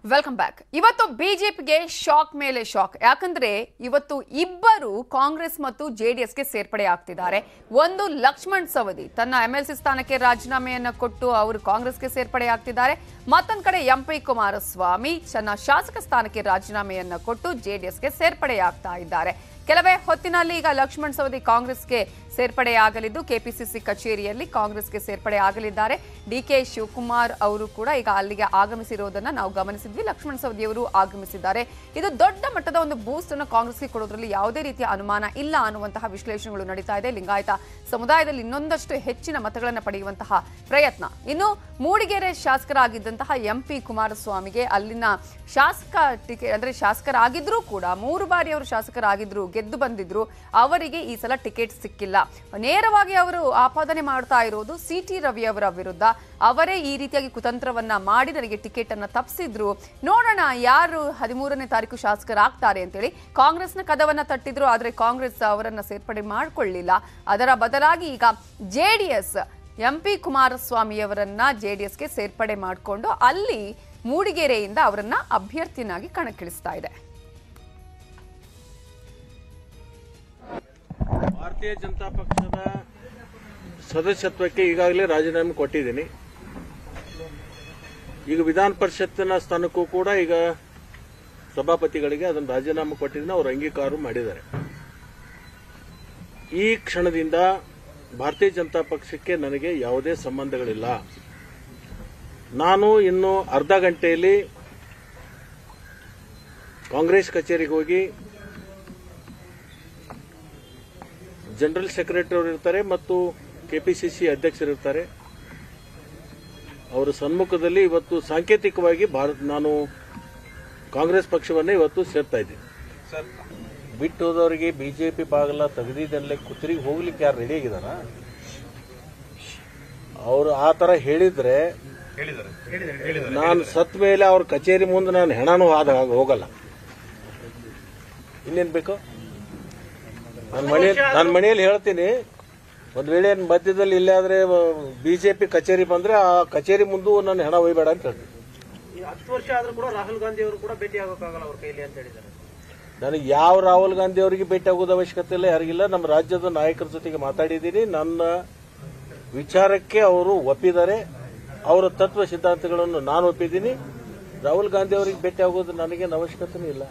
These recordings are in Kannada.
ವೆಲ್ಕಮ್ ಬ್ಯಾಕ್ ಇವತ್ತು ಬಿಜೆಪಿಗೆ ಶಾಕ್ ಮೇಲೆ ಶಾಕ್ ಯಾಕಂದ್ರೆ ಇವತ್ತು ಇಬ್ಬರು ಕಾಂಗ್ರೆಸ್ ಮತ್ತು ಜೆಡಿಎಸ್ಗೆ ಸೇರ್ಪಡೆ ಆಗ್ತಿದ್ದಾರೆ ಒಂದು ಲಕ್ಷ್ಮಣ್ ಸವದಿ ತನ್ನ ಎಂಎಲ್ಸಿ ಸ್ಥಾನಕ್ಕೆ ರಾಜೀನಾಮೆಯನ್ನ ಕೊಟ್ಟು ಅವರು ಕಾಂಗ್ರೆಸ್ಗೆ ಸೇರ್ಪಡೆ ಆಗ್ತಿದ್ದಾರೆ ಮತ್ತೊಂದ್ ಕಡೆ ಎಂ ಪಿ ಕುಮಾರಸ್ವಾಮಿ ತನ್ನ ಶಾಸಕ ಸ್ಥಾನಕ್ಕೆ ರಾಜೀನಾಮೆಯನ್ನ ಕೊಟ್ಟು ಜೆಡಿಎಸ್ಗೆ ಸೇರ್ಪಡೆ ಆಗ್ತಾ ಇದ್ದಾರೆ ಕೆಲವೇ ಹೊತ್ತಿನಲ್ಲಿ ಈಗ ಲಕ್ಷ್ಮಣ್ ಸವದಿ ಕಾಂಗ್ರೆಸ್ಗೆ ಸೇರ್ಪಡೆಯಾಗಲಿದ್ದು ಕೆಪಿಸಿಸಿ ಕಚೇರಿಯಲ್ಲಿ ಕಾಂಗ್ರೆಸ್ಗೆ ಸೇರ್ಪಡೆ ಆಗಲಿದ್ದಾರೆ ಡಿಕೆ ಶಿವಕುಮಾರ್ ಅವರು ಕೂಡ ಈಗ ಅಲ್ಲಿಗೆ ಆಗಮಿಸಿರೋದನ್ನ ನಾವು ಗಮನಿಸಿದ್ವಿ ಲಕ್ಷ್ಮಣ್ ಸವದಿ ಅವರು ಆಗಮಿಸಿದ್ದಾರೆ ಇದು ದೊಡ್ಡ ಮಟ್ಟದ ಒಂದು ಬೂಸ್ಟ್ ಅನ್ನು ಕಾಂಗ್ರೆಸ್ಗೆ ಕೊಡೋದ್ರಲ್ಲಿ ಯಾವುದೇ ರೀತಿಯ ಅನುಮಾನ ಇಲ್ಲ ಅನ್ನುವಂತಹ ವಿಶ್ಲೇಷಣೆಗಳು ನಡೀತಾ ಇದೆ ಲಿಂಗಾಯತ ಸಮುದಾಯದಲ್ಲಿ ಇನ್ನೊಂದಷ್ಟು ಹೆಚ್ಚಿನ ಮತಗಳನ್ನು ಪಡೆಯುವಂತಹ ಪ್ರಯತ್ನ ಇನ್ನು ಮೂಡಿಗೆರೆ ಶಾಸಕರಾಗಿದ್ದಂತಹ ಎಂ ಪಿ ಕುಮಾರಸ್ವಾಮಿಗೆ ಅಲ್ಲಿನ ಶಾಸಕ ಟಿಕೆಟ್ ಅಂದ್ರೆ ಶಾಸಕರಾಗಿದ್ರೂ ಕೂಡ ಮೂರು ಬಾರಿ ಅವರು ಶಾಸಕರಾಗಿದ್ರು ಗೆದ್ದು ಬಂದಿದ್ರು ಅವರಿಗೆ ಈ ಸಲ ಟಿಕೆಟ್ ಸಿಕ್ಕಿಲ್ಲ ನೇರವಾಗಿ ಅವರು ಆಪಾದನೆ ಮಾಡ್ತಾ ಇರೋದು ಸಿ ಟಿ ರವಿ ಅವರ ವಿರುದ್ಧ ಅವರೇ ಈ ರೀತಿಯಾಗಿ ಕುತಂತ್ರವನ್ನ ಮಾಡಿ ನನಗೆ ಟಿಕೆಟ್ ಅನ್ನ ತಪ್ಪಿಸಿದ್ರು ನೋಡೋಣ ಯಾರು ಹದಿಮೂರನೇ ತಾರೀಕು ಶಾಸಕರಾಗ್ತಾರೆ ಅಂತೇಳಿ ಕಾಂಗ್ರೆಸ್ನ ಕದವನ್ನ ತಟ್ಟಿದ್ರು ಆದ್ರೆ ಕಾಂಗ್ರೆಸ್ ಅವರನ್ನ ಸೇರ್ಪಡೆ ಮಾಡಿಕೊಳ್ಳಿಲ್ಲ ಅದರ ಬದಲಾಗಿ ಈಗ ಜೆಡಿಎಸ್ ಎಂ ಪಿ ಕುಮಾರಸ್ವಾಮಿಯವರನ್ನ ಜೆಡಿಎಸ್ಗೆ ಸೇರ್ಪಡೆ ಮಾಡಿಕೊಂಡು ಅಲ್ಲಿ ಮೂಡಿಗೆರೆಯಿಂದ ಅವರನ್ನ ಅಭ್ಯರ್ಥಿನಾಗಿ ಕಣಕ್ಕಿಳಿಸ್ತಾ ಇದೆ ಭಾರತೀಯ ಜನತಾ ಪಕ್ಷದ ಸದಸ್ಯತ್ವಕ್ಕೆ ಈಗಾಗಲೇ ರಾಜೀನಾಮೆ ಕೊಟ್ಟಿದ್ದೀನಿ ಈಗ ವಿಧಾನ ಪರಿಷತ್ತಿನ ಸ್ಥಾನಕ್ಕೂ ಕೂಡ ಈಗ ಸಭಾಪತಿಗಳಿಗೆ ಅದನ್ನು ರಾಜೀನಾಮೆ ಕೊಟ್ಟಿದ್ದೀನಿ ಅವರು ಅಂಗೀಕಾರ ಮಾಡಿದ್ದಾರೆ ಈ ಕ್ಷಣದಿಂದ ಭಾರತೀಯ ಜನತಾ ಪಕ್ಷಕ್ಕೆ ನನಗೆ ಯಾವುದೇ ಸಂಬಂಧಗಳಿಲ್ಲ ನಾನು ಇನ್ನು ಅರ್ಧ ಗಂಟೆಯಲ್ಲಿ ಕಾಂಗ್ರೆಸ್ ಕಚೇರಿಗೆ ಹೋಗಿ ಜನರಲ್ ಸೆಕ್ರೆಟರಿ ಅವರು ಇರ್ತಾರೆ ಮತ್ತು ಕೆಪಿಸಿಸಿ ಅಧ್ಯಕ್ಷರಿರ್ತಾರೆ ಅವರ ಸನ್ಮುಖದಲ್ಲಿ ಇವತ್ತು ಸಾಂಕೇತಿಕವಾಗಿ ಭಾರತ ನಾನು ಕಾಂಗ್ರೆಸ್ ಪಕ್ಷವನ್ನೇ ಇವತ್ತು ಸೇರ್ತಾ ಇದ್ದೀನಿ ಬಿಟ್ಟು ಹೋದವರಿಗೆ ಬಿಜೆಪಿ ಬಾಗಲ ತೆಗೆದಿದ್ದಲ್ಲೇ ಕುತ್ತಿರಿಗೆ ಹೋಗ್ಲಿಕ್ಕೆ ಯಾರು ರೆಡಿ ಆಗಿದಾರ ಅವರು ಆ ತರ ಹೇಳಿದ್ರೆ ನಾನು ಸತ್ ಮೇಲೆ ಅವ್ರ ಕಚೇರಿ ಮುಂದೆ ನಾನು ಹೆಣನೂ ಆದ ಹೋಗಲ್ಲ ಇನ್ನೇನ್ ಬೇಕು ನನ್ನ ಮನೆ ನನ್ನ ಮನೆಯಲ್ಲಿ ಹೇಳ್ತೀನಿ ಒಂದ್ ವೇಳೆ ಏನ್ ಮಧ್ಯದಲ್ಲಿ ಇಲ್ಲಾದ್ರೆ ಬಿಜೆಪಿ ಕಚೇರಿ ಬಂದ್ರೆ ಆ ಕಚೇರಿ ಮುಂದೂ ನನ್ನ ಹೆಣ ಒಯ್ಬೇಡ ಅಂತ ಹೇಳ್ತೀನಿ ಈ ಹತ್ತು ವರ್ಷ ಆದ್ರೂ ಕೂಡ ರಾಹುಲ್ ಗಾಂಧಿ ಅವರು ಕೂಡ ಭೇಟಿ ಆಗೋಕ್ಕಾಗಲ್ಲ ಅವ್ರ ಕೈಲಿ ಅಂತ ಹೇಳಿದ್ದಾರೆ ನನಗೆ ಯಾವ ರಾಹುಲ್ ಗಾಂಧಿ ಅವರಿಗೆ ಭೇಟಿ ಆಗೋದು ಅವಶ್ಯಕತೆ ಇಲ್ಲ ಯಾರಿಗಿಲ್ಲ ನಮ್ಮ ರಾಜ್ಯದ ನಾಯಕರ ಜೊತೆಗೆ ಮಾತಾಡಿದ್ದೀನಿ ನನ್ನ ವಿಚಾರಕ್ಕೆ ಅವರು ಒಪ್ಪಿದ್ದಾರೆ ಅವರ ತತ್ವ ಸಿದ್ಧಾಂತಗಳನ್ನು ನಾನು ಒಪ್ಪಿದ್ದೀನಿ ರಾಹುಲ್ ಗಾಂಧಿ ಅವರಿಗೆ ಭೇಟಿ ಆಗೋದು ನನಗೇನು ಅವಶ್ಯಕತೆನೂ ಇಲ್ಲ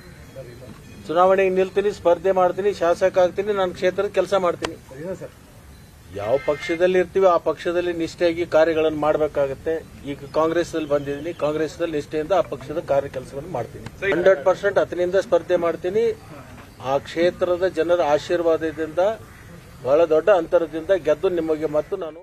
ಚುನಾವಣೆಗೆ ನಿಲ್ತೀನಿ ಸ್ಪರ್ಧೆ ಮಾಡ್ತೀನಿ ಶಾಸಕ ಆಗ್ತೀನಿ ನನ್ನ ಕ್ಷೇತ್ರದ ಕೆಲಸ ಮಾಡ್ತೀನಿ ಯಾವ ಪಕ್ಷದಲ್ಲಿ ಇರ್ತೀವಿ ಆ ಪಕ್ಷದಲ್ಲಿ ನಿಷ್ಠೆಯಾಗಿ ಕಾರ್ಯಗಳನ್ನು ಮಾಡಬೇಕಾಗತ್ತೆ ಈಗ ಕಾಂಗ್ರೆಸ್ ಅಲ್ಲಿ ಬಂದಿದ್ದೀನಿ ಕಾಂಗ್ರೆಸ್ನಲ್ಲಿ ನಿಷ್ಠೆಯಿಂದ ಆ ಪಕ್ಷದ ಕಾರ್ಯ ಕೆಲಸವನ್ನು ಮಾಡ್ತೀನಿ ಹಂಡ್ರೆಡ್ ಪರ್ಸೆಂಟ್ ಅದರಿಂದ ಸ್ಪರ್ಧೆ ಮಾಡ್ತೀನಿ ಆ ಕ್ಷೇತ್ರದ ಜನರ ಆಶೀರ್ವಾದದಿಂದ ಬಹಳ ದೊಡ್ಡ ಅಂತರದಿಂದ ಗೆದ್ದು ನಿಮಗೆ ಮತ್ತು ನಾನು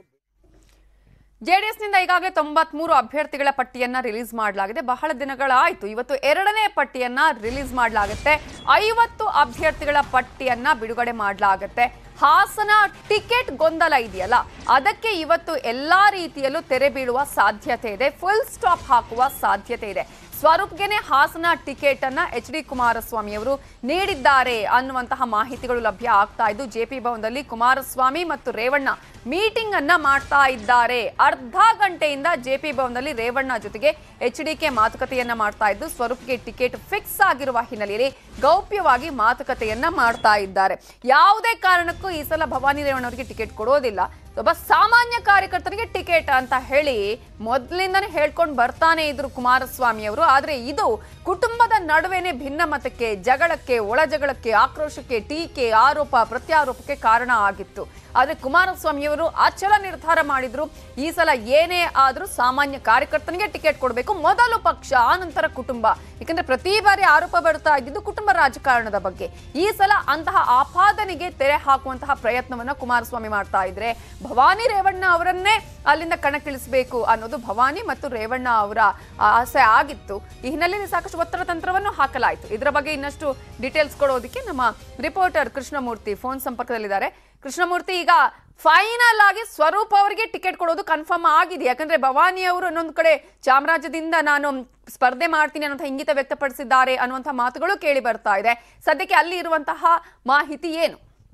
ಜೆಡಿಎಸ್ನಿಂದ ಈಗಾಗಲೇ ತೊಂಬತ್ಮೂರು ಅಭ್ಯರ್ಥಿಗಳ ಪಟ್ಟಿಯನ್ನ ರಿಲೀಸ್ ಮಾಡಲಾಗಿದೆ ಬಹಳ ದಿನಗಳಾಯಿತು ಇವತ್ತು ಎರಡನೇ ಪಟ್ಟಿಯನ್ನ ರಿಲೀಸ್ ಮಾಡಲಾಗುತ್ತೆ ಐವತ್ತು ಅಭ್ಯರ್ಥಿಗಳ ಪಟ್ಟಿಯನ್ನ ಬಿಡುಗಡೆ ಮಾಡಲಾಗುತ್ತೆ ಹಾಸನ ಟಿಕೆಟ್ ಗೊಂದಲ ಇದೆಯಲ್ಲ ಅದಕ್ಕೆ ಇವತ್ತು ಎಲ್ಲಾ ರೀತಿಯಲ್ಲೂ ತೆರೆ ಬೀಳುವ ಸಾಧ್ಯತೆ ಇದೆ ಫುಲ್ ಸ್ಟಾಪ್ ಹಾಕುವ ಸಾಧ್ಯತೆ ಇದೆ ಸ್ವರೂಪ್ಗೆನೆ ಹಾಸನ ಟಿಕೆಟ್ ಅನ್ನ ಎಚ್ ಡಿ ಕುಮಾರಸ್ವಾಮಿ ಅವರು ನೀಡಿದ್ದಾರೆ ಅನ್ನುವಂತಹ ಮಾಹಿತಿಗಳು ಲಭ್ಯ ಆಗ್ತಾ ಇದ್ದು ಜೆಪಿ ಭವನದಲ್ಲಿ ಕುಮಾರಸ್ವಾಮಿ ಮತ್ತು ರೇವಣ್ಣ ಮೀಟಿಂಗ್ ಅನ್ನ ಮಾಡ್ತಾ ಇದ್ದಾರೆ ಅರ್ಧ ಗಂಟೆಯಿಂದ ಜೆಪಿ ಭವನದಲ್ಲಿ ರೇವಣ್ಣ ಜೊತೆಗೆ ಎಚ್ ಡಿಕೆ ಮಾತುಕತೆಯನ್ನ ಮಾಡ್ತಾ ಇದ್ದು ಸ್ವರೂಪ್ಗೆ ಟಿಕೆಟ್ ಫಿಕ್ಸ್ ಆಗಿರುವ ಹಿನ್ನೆಲೆಯಲ್ಲಿ ಗೌಪ್ಯವಾಗಿ ಮಾತುಕತೆಯನ್ನ ಮಾಡ್ತಾ ಇದ್ದಾರೆ ಯಾವುದೇ ಕಾರಣಕ್ಕೂ ಈ ಸಲ ಭವಾನಿ ರೇವಣ್ಣ ಅವರಿಗೆ ಟಿಕೆಟ್ ಕೊಡೋದಿಲ್ಲ ಒಬ್ಬ ಸಾಮಾನ್ಯ ಕಾರ್ಯಕರ್ತರಿಗೆ ಟಿಕೆಟ್ ಅಂತ ಹೇಳಿ ಮೊದಲಿಂದನೇ ಹೇಳ್ಕೊಂಡು ಬರ್ತಾನೆ ಇದ್ರು ಕುಮಾರಸ್ವಾಮಿ ಅವರು ಆದ್ರೆ ಇದು ಕುಟುಂಬದ ನಡುವೆನೆ ಭಿನ್ನಮತಕ್ಕೆ ಜಗಳಕ್ಕೆ ಒಳ ಜಗಳಕ್ಕೆ ಆಕ್ರೋಶಕ್ಕೆ ಟೀಕೆ ಆರೋಪ ಪ್ರತ್ಯಾರೋಪಕ್ಕೆ ಕಾರಣ ಆಗಿತ್ತು ಆದ್ರೆ ಕುಮಾರಸ್ವಾಮಿಯವರು ಅಚಲ ನಿರ್ಧಾರ ಮಾಡಿದ್ರು ಈ ಸಲ ಏನೇ ಆದ್ರೂ ಸಾಮಾನ್ಯ ಕಾರ್ಯಕರ್ತನಿಗೆ ಟಿಕೆಟ್ ಕೊಡಬೇಕು ಮೊದಲು ಪಕ್ಷ ಆನಂತರ ಕುಟುಂಬ ಯಾಕಂದ್ರೆ ಪ್ರತಿ ಬಾರಿ ಆರೋಪ ಬರ್ತಾ ಇದ್ದಿದ್ದು ಕುಟುಂಬ ರಾಜಕಾರಣದ ಬಗ್ಗೆ ಈ ಸಲ ಅಂತಹ ಆಪಾದನೆಗೆ ತೆರೆ ಹಾಕುವಂತಹ ಪ್ರಯತ್ನವನ್ನ ಕುಮಾರಸ್ವಾಮಿ ಮಾಡ್ತಾ ಇದ್ರೆ ಭವಾನಿ ರೇವಣ್ಣ ಅವರನ್ನೇ ಅಲ್ಲಿಂದ ಕಣಕ್ಕಿಳಿಸಬೇಕು ಅನ್ನೋದು ಭವಾನಿ ಮತ್ತು ರೇವಣ್ಣ ಅವರ ಆಸೆ ಆಗಿತ್ತು ಈ ಹಿನ್ನೆಲೆಯಲ್ಲಿ ಸಾಕಷ್ಟು ಒತ್ತಡ ತಂತ್ರವನ್ನು ಹಾಕಲಾಯಿತು ಇದರ ಬಗ್ಗೆ ಇನ್ನಷ್ಟು ಡೀಟೇಲ್ಸ್ ಕೊಡೋದಕ್ಕೆ ನಮ್ಮ ರಿಪೋರ್ಟರ್ ಕೃಷ್ಣಮೂರ್ತಿ ಫೋನ್ ಸಂಪರ್ಕದಲ್ಲಿದ್ದಾರೆ ಕೃಷ್ಣಮೂರ್ತಿ ಈಗ ಫೈನಲ್ ಆಗಿ ಸ್ವರೂಪ್ ಅವರಿಗೆ ಟಿಕೆಟ್ ಕೊಡೋದು ಕನ್ಫರ್ಮ್ ಆಗಿದೆ ಯಾಕಂದ್ರೆ ಭವಾನಿ ಅವರು ಇನ್ನೊಂದು ಕಡೆ ಚಾಮರಾಜದಿಂದ ನಾನು ಸ್ಪರ್ಧೆ ಮಾಡ್ತೀನಿ ಅನ್ನೋಂಥ ಇಂಗಿತ ವ್ಯಕ್ತಪಡಿಸಿದ್ದಾರೆ ಅನ್ನುವಂಥ ಮಾತುಗಳು ಕೇಳಿ ಬರ್ತಾ ಇದೆ ಸದ್ಯಕ್ಕೆ ಅಲ್ಲಿ ಇರುವಂತಹ ಮಾಹಿತಿ ಏನು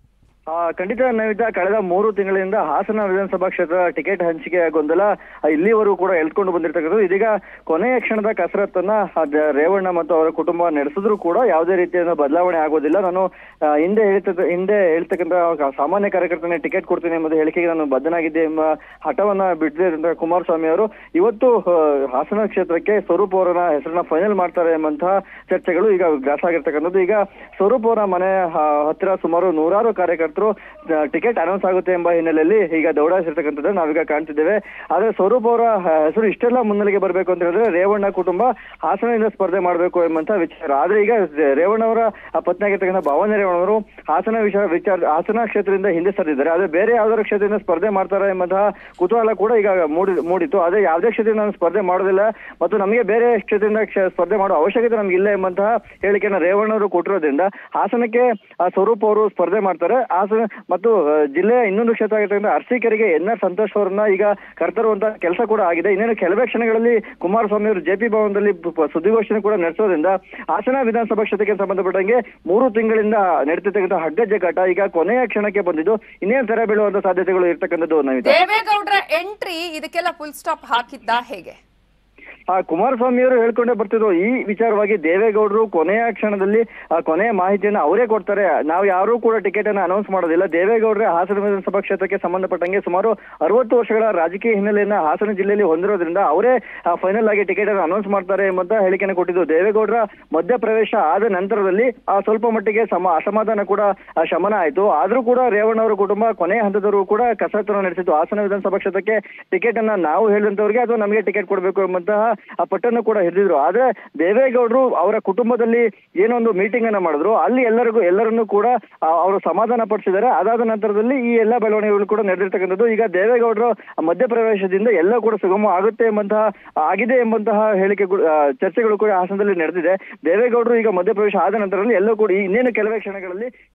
ಆ, ಖಂಡಿತ ನವಿತಾ ಕಳೆದ ಮೂರು ತಿಂಗಳಿಂದ ಹಾಸನ ವಿಧಾನಸಭಾ ಕ್ಷೇತ್ರ ಟಿಕೆಟ್ ಹಂಚಿಕೆ ಗೊಂದಲ ಆ, ಇಲ್ಲಿವರೆಗೂ ಕೂಡ ಎಳ್ಕೊಂಡು ಬಂದಿರತಕ್ಕಂಥದ್ದು ಇದೀಗ ಕೊನೆಯ ಕ್ಷಣದ ಕಸರತ್ತನ್ನ ಆ, ದ- ರೇವಣ್ಣ ಮತ್ತು ಅವರ ಕುಟುಂಬ ನಡೆಸಿದ್ರು ಕೂಡ ಯಾವುದೇ ರೀತಿಯ ಬದಲಾವಣೆ ಆಗೋದಿಲ್ಲ ನಾನು ಆ, ಹಿಂದೆ ಹೇಳ್ತಕ್ಕ ಹಿಂದೆ ಹೇಳ್ತಕ್ಕಂಥ ಸಾಮಾನ್ಯ ಕಾರ್ಯಕರ್ತನೇ ಟಿಕೆಟ್ ಕೊಡ್ತೀನಿ ಎಂಬ ಹೇಳಿಕೆಗೆ ನಾನು ಬದ್ಧನಾಗಿದ್ದೆ ಎಂಬ ಹಠವನ್ನ ಬಿಡದಿರುವಂತಹ ಕುಮಾರಸ್ವಾಮಿ ಅವರು ಇವತ್ತು ಆ, ಹಾಸನ ಕ್ಷೇತ್ರಕ್ಕೆ ಸ್ವರೂಪ್ ಅವರನ್ನ ಹೆಸರನ್ನ ಫೈನಲ್ ಮಾಡ್ತಾರೆ ಎಂಬಂತಹ ಚರ್ಚೆಗಳು ಈಗ ಗ್ರಾಸ ಆಗಿರ್ತಕ್ಕಂಥದ್ದು ಈಗ ಸ್ವರೂಪ್ ಅವರ ಮನೆ ಆ, ಹತ್ತಿರ ಸುಮಾರು ನೂರಾರು ಕಾರ್ಯಕರ್ತರು ಆ, ಟಿಕೆಟ್ ಅನೌನ್ಸ್ ಆಗುತ್ತೆ ಎಂಬ ಹಿನ್ನೆಲೆಯಲ್ಲಿ ಈಗ ದೌಡಾಯಿಸಿರ್ತಕ್ಕಂಥದ್ದು ನಾವೀಗ ಕಾಣ್ತಿದ್ದೇವೆ ಆದ್ರೆ ಸ್ವರೂಪ್ ಅವರ ಆ, ಹೆಸರು ಇಷ್ಟೆಲ್ಲ ಮುನ್ನೆಲೆಗೆ ಬರಬೇಕು ಅಂತ ಹೇಳಿದ್ರೆ ರೇವಣ್ಣ ಕುಟುಂಬ ಹಾಸನದಿಂದ ಸ್ಪರ್ಧೆ ಮಾಡಬೇಕು ಎಂಬಂತ ವಿಚಾರ ಆದ್ರೆ ಈಗ ರೇವಣ್ಣ ಅವರ ಪತ್ನಿ ಆಗಿರ್ತಕ್ಕಂಥ ಭಾವನೆ ರೇವಣ್ಣ ಅವರು ಹಾಸನ ವಿಚಾರ ವಿಚಾರ ಹಾಸನ ಕ್ಷೇತ್ರದಿಂದ ಹಿಂದೆ ಸರಿದಿದ್ದಾರೆ ಆದ್ರೆ ಬೇರೆ ಯಾವ್ದಾದ್ರು ಕ್ಷೇತ್ರದಿಂದ ಸ್ಪರ್ಧೆ ಮಾಡ್ತಾರೆ ಎಂಬಂತಹ ಕುತೂಹಲ ಕೂಡ ಈಗ ಮೂಡಿ ಮೂಡಿತ್ತು ಆದ್ರೆ ಯಾವುದೇ ಕ್ಷೇತ್ರದಿಂದ ನಾನು ಸ್ಪರ್ಧೆ ಮಾಡೋದಿಲ್ಲ ಮತ್ತು ನಮಗೆ ಬೇರೆ ಕ್ಷೇತ್ರದಿಂದ ಕ್ಷ- ಸ್ಪರ್ಧೆ ಮಾಡೋ ಅವಶ್ಯಕತೆ ನಮ್ಗೆ ಇಲ್ಲ ಎಂಬಂತಹ ಹೇಳಿಕೆಯನ್ನು ರೇವಣ್ಣ ಅವರು ಕೊಟ್ಟಿರೋದ್ರಿಂದ ಹಾಸನಕ್ಕೆ ಆ ಸ್ವರೂಪ್ ಅವರು ಸ್ಪರ್ಧೆ ಮಾಡ್ತಾರೆ ಹಾಸನ ಮತ್ತು ಆ, ಜಿಲ್ಲೆಯ ಇನ್ನೊಂದು ಕ್ಷೇತ್ರ ಆಗಿರ್ತಕ್ಕಂಥ ಅರಸೀಕೆರೆಗೆ ಎನ್ ಆರ್ ಸಂತೋಷ್ ಅವರನ್ನ ಈಗ ಕರ್ತರುವಂತಹ ಕೆಲಸ ಕೂಡ ಆಗಿದೆ ಇನ್ನೇನು ಕೆಲವೇ ಕ್ಷಣಗಳಲ್ಲಿ ಕುಮಾರಸ್ವಾಮಿ ಅವರು ಜೆಪಿ ಭವನದಲ್ಲಿ ಪ- ಪ- ಸುದ್ದಿಗೋಷ್ಠಿಯನ್ನು ಕೂಡ ನಡೆಸೋದ್ರಿಂದ ಹಾಸನ ವಿಧಾನಸಭಾ ಕ್ಷೇತ್ರಕ್ಕೆ ಸಂಬಂಧಪಟ್ಟಂಗೆ ಮೂರು ತಿಂಗಳಿಂದ ನಡೀತಿರ್ತಕ್ಕಂಥ ಹಗ್ಗಜಗ್ಗಾಟ ಈಗ ಕೊನೆಯ ಕ್ಷಣಕ್ಕೆ ಬಂದಿದ್ದು ಇನ್ನೇನು ತೆರೆ ಬೀಳುವಂತ ಸಾಧ್ಯತೆಗಳು ಇರ್ತಕ್ಕಂಥದ್ದು ನವಿತಾ ದೇವೇಗೌಡರ ಎಂಟ್ರಿ ಇದಕ್ಕೆಲ್ಲ ಫುಲ್ ಸ್ಟಾಪ್ ಹಾಕಿದ್ದ ಹೇಗೆ ಆ ಕುಮಾರಸ್ವಾಮಿ ಅವರು ಹೇಳ್ಕೊಂಡೇ ಬರ್ತಿದ್ರು ಈ ವಿಚಾರವಾಗಿ ದೇವೇಗೌಡರು ಕೊನೆಯ ಕ್ಷಣದಲ್ಲಿ ಆ ಕೊನೆಯ ಮಾಹಿತಿಯನ್ನು ಅವರೇ ಕೊಡ್ತಾರೆ ನಾವು ಯಾರೂ ಕೂಡ ಟಿಕೆಟ್ ಅನ್ನು ಅನೌನ್ಸ್ ಮಾಡೋದಿಲ್ಲ ದೇವೇಗೌಡರೇ ಹಾಸನ ವಿಧಾನಸಭಾ ಕ್ಷೇತ್ರಕ್ಕೆ ಸಂಬಂಧಪಟ್ಟಂಗೆ ಸುಮಾರು ಅರವತ್ತು ವರ್ಷಗಳ ರಾಜಕೀಯ ಹಿನ್ನೆಲೆಯನ್ನ ಹಾಸನ ಜಿಲ್ಲೆಯಲ್ಲಿ ಹೊಂದಿರೋದ್ರಿಂದ ಅವರೇ ಫೈನಲ್ ಆಗಿ ಟಿಕೆಟ್ ಅನ್ನು ಅನೌನ್ಸ್ ಮಾಡ್ತಾರೆ ಎಂಬಂತ ಹೇಳಿಕೆಯನ್ನು ಕೊಟ್ಟಿದ್ದು ದೇವೇಗೌಡರ ಮಧ್ಯಪ್ರವೇಶ ಆದ ನಂತರದಲ್ಲಿ ಆ ಸ್ವಲ್ಪ ಮಟ್ಟಿಗೆ ಸಮ ಅಸಮಾಧಾನ ಕೂಡ ಆ, ಶಮನ ಆಯಿತು ಆದ್ರೂ ಕೂಡ ರೇವಣ್ಣ ಅವರ ಕುಟುಂಬ ಕೊನೆಯ ಹಂತದವರೆಗೂ ಕೂಡ ಕಸರತ್ತನ್ನು ನಡೆಸಿತ್ತು ಹಾಸನ ವಿಧಾನಸಭಾ ಕ್ಷೇತ್ರಕ್ಕೆ ಟಿಕೆಟ್ ಅನ್ನ ನಾವು ಹೇಳಿದಂತವರಿಗೆ ಅಥವಾ ನಮಗೆ ಟಿಕೆಟ್ ಕೊಡಬೇಕು ಎಂಬಂತಹ ಆ ಪಟ್ಟನ್ನು ಕೂಡ ಹಿಡಿದಿದ್ರು ಆದ್ರೆ ದೇವೇಗೌಡರು ಅವರ ಕುಟುಂಬದಲ್ಲಿ ಏನೋ ಒಂದು ಮೀಟಿಂಗ್ ಅನ್ನ ಮಾಡಿದ್ರು ಅಲ್ಲಿ ಎಲ್ಲರಿಗೂ ಎಲ್ಲರನ್ನೂ ಕೂಡ ಆ, ಅವರು ಸಮಾಧಾನ ಪಡಿಸಿದ್ದಾರೆ ಅದಾದ ನಂತರದಲ್ಲಿ ಈ ಎಲ್ಲ ಬೆಳವಣಿಗೆಗಳು ಕೂಡ ನಡೆದಿರ್ತಕ್ಕಂಥದ್ದು ಈಗ ದೇವೇಗೌಡರು ಮಧ್ಯಪ್ರವೇಶದಿಂದ ಎಲ್ಲ ಕೂಡ ಸುಗಮ ಆಗುತ್ತೆ ಎಂಬಂತಹ ಆಗಿದೆ ಎಂಬಂತಹ ಹೇಳಿಕೆಗಳು ಆ, ಚರ್ಚೆಗಳು ಕೂಡ ಹಾಸನದಲ್ಲಿ ನಡೆದಿದೆ ದೇವೇಗೌಡರು ಈಗ ಮಧ್ಯಪ್ರವೇಶ ಆದ ನಂತರದಲ್ಲಿ ಎಲ್ಲೂ ಕೂಡ ಇನ್ನೇನು ಕೆಲವೇ ಕ್ಷಣಗಳಲ್ಲಿ